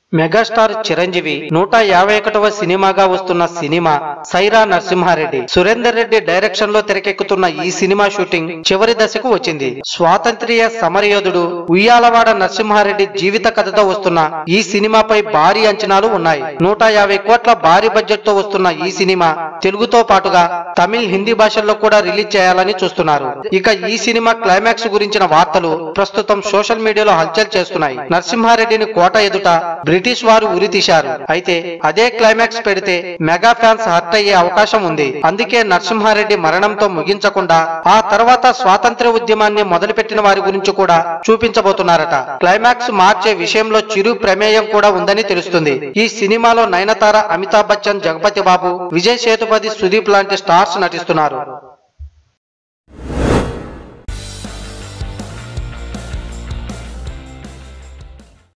megastar Chiranjeevi నూట యాభై ఒకటవ సినిమాగా వస్తున్న సినిమా సైరా నరసింహారెడ్డి సురేందర్ రెడ్డి డైరెక్షన్ లో తెరకెక్కుతున్న ఈ సినిమా షూటింగ్ చివరి దశకు వచ్చింది స్వాతంత్ర్య సమరయోధుడు ఉయ్యాలవాడ నరసింహారెడ్డి జీవిత కథతో వస్తున్న ఈ సినిమాపై భారీ అంచనాలు ఉన్నాయి నూట యాభై కోట్ల భారీ బడ్జెట్ తో వస్తున్న ఈ సినిమా తెలుగుతో పాటుగా తమిళ్ హిందీ భాషల్లో కూడా రిలీజ్ చేయాలని చూస్తున్నారు ఇక ఈ సినిమా క్లైమాక్స్ గురించిన వార్తలు ప్రస్తుతం సోషల్ మీడియాలో హల్చల్ చేస్తున్నాయి నరసింహారెడ్డిని కోట ఎదుట బ్రిటిష్ వారు ఉరి తీశారు అయితే అదే క్లైమాక్స్ పెడితే మెగా ఫ్యాన్స్ హర్ట్ అయ్యే అవకాశం ఉంది అందుకే నరసింహారెడ్డి మరణంతో ముగించకుండా ఆ తర్వాత స్వాతంత్ర్య ఉద్యమాన్ని మొదలుపెట్టిన వారి గురించి కూడా చూపించబోతున్నారట క్లైమాక్స్ మార్చే విషయంలో చిరు ప్రమేయం కూడా ఉందని తెలుస్తుంది ఈ సినిమాలో నయనతార అమితాబ్ బచ్చన్ జగపతి బాబు విజయ్ సేతుపతి సుదీప్ లాంటి స్టార్స్ నటిస్తున్నారు